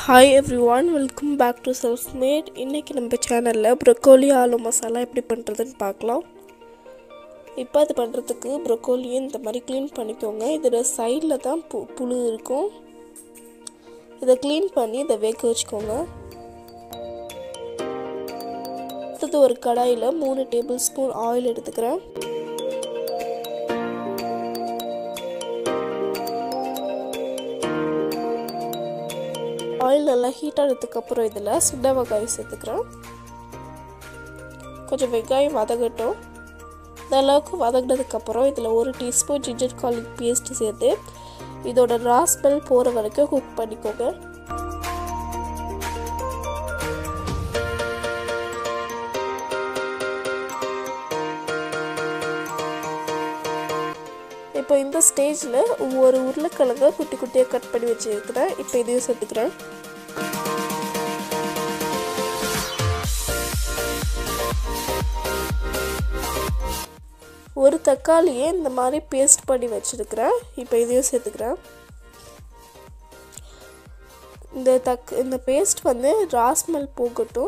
hi everyone welcome back to self made இன்றைக்கி நம்ம சேனலில் ப்ரொக்கோலி ஆலு மசாலா எப்படி பண்ணுறதுன்னு பார்க்கலாம் இப்போ அது பண்ணுறதுக்கு ப்ரொக்கோலியை இந்த மாதிரி க்ளீன் பண்ணிக்கோங்க இதோட சைடில் தான் பு புழு இருக்கும் இதை க்ளீன் பண்ணி இதை வேக வச்சுக்கோங்க அடுத்தது ஒரு கடாயில் மூணு டேபிள் ஸ்பூன் ஆயில் எடுத்துக்கிறேன் ஆயில் நல்லா ஹீட் ஆனதுக்கப்புறம் இதில் சின்ன வெங்காயம் சேர்த்துக்கிறேன் கொஞ்சம் வெங்காயம் வதங்கட்டும் இந்த அளவுக்கு வதங்கினதுக்கப்புறம் இதில் ஒரு டீஸ்பூன் ஜிஞ்சர் கார்லிக் பேஸ்ட் சேர்த்து இதோட ரா ஸ்மெல் போகிற வரைக்கும் குக் பண்ணிக்கோங்க இப்போ இந்த ஸ்டேஜில் ஒரு உருளைக்கிழங்க குட்டி குட்டியாக கட் பண்ணி வச்சுருக்கிறேன் இப்போ இதையும் சேர்த்துக்கிறேன் ஒரு தக்காளியை இந்த மாதிரி பேஸ்ட் பண்ணி வச்சுருக்கிறேன் இப்போ இதையும் சேர்த்துக்கிறேன் இந்த தக் இந்த பேஸ்ட் வந்து ராஸ்மெல் போகட்டும்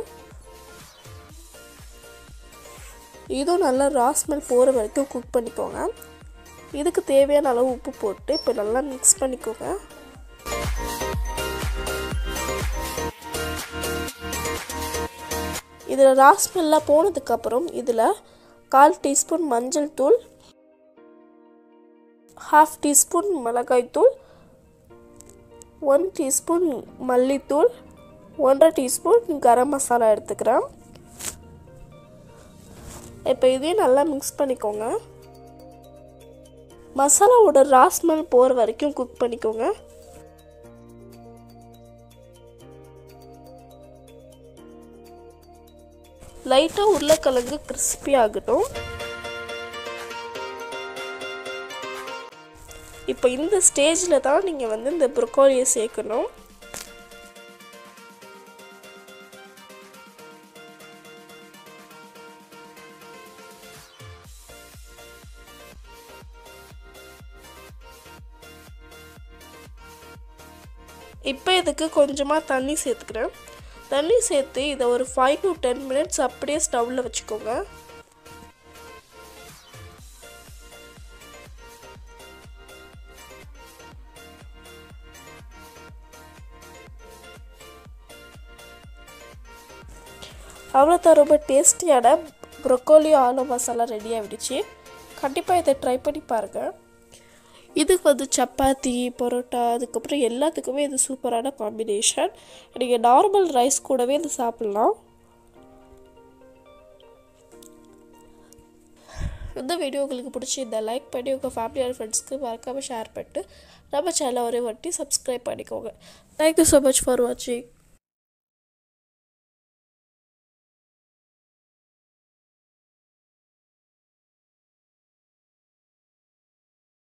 இதுவும் நல்லா ராஸ்மெல் போகிற வரைக்கும் குக் பண்ணிக்கோங்க இதுக்கு தேவையான அளவு உப்பு போட்டு இப்போ நல்லா மிக்ஸ் பண்ணிக்கோங்க இதில் ராஸ்மெல்லாம் போனதுக்கப்புறம் இதில் கால் டீஸ்பூன் மஞ்சள் தூள் ஹாஃப் டீஸ்பூன் மிளகாய்த்தூள் ஒன் டீஸ்பூன் மல்லித்தூள் ஒன்றரை டீஸ்பூன் கரம் மசாலா எடுத்துக்கிறேன் இப்போ இதையும் நல்லா மிக்ஸ் பண்ணிக்கோங்க மசாலாவோட ராஸ்மெல் போகிற வரைக்கும் குக் பண்ணிக்கோங்க லைட்டாக உருளைக்கிழங்கு கிறிஸ்பி ஆகட்டும் இப்போ இந்த ஸ்டேஜில் தான் நீங்கள் வந்து இந்த ப்ரொக்கோலியை சேர்க்கணும் இப்போ இதுக்கு கொஞ்சமாக தண்ணி சேர்த்துக்கிறேன் தண்ணி சேர்த்து இதை ஒரு ஃபைவ் டு டென் மினிட்ஸ் அப்படியே ஸ்டவ்வில் வச்சுக்கோங்க அவ்வளோதான் ரொம்ப டேஸ்டியான ப்ரொக்கோலி ஆலு மசாலா ரெடி ஆகிடுச்சு கண்டிப்பாக இதை ட்ரை பண்ணி பாருங்கள் இதுக்கு வந்து சப்பாத்தி பரோட்டா அதுக்கப்புறம் எல்லாத்துக்குமே இது சூப்பரான காம்பினேஷன் நீங்கள் நார்மல் ரைஸ் கூடவே இது சாப்பிட்லாம் இந்த வீடியோ உங்களுக்கு பிடிச்சிருந்தா லைக் பண்ணி உங்கள் ஃபேமிலி அண்ட் ஃப்ரெண்ட்ஸ்க்கு மறக்காமல் ஷேர் பண்ணிட்டு நம்ம சேனலை ஒரே வட்டி சப்ஸ்கிரைப் பண்ணிக்கோங்க தேங்க்யூ ஸோ மச் ஃபார் வாட்சிங்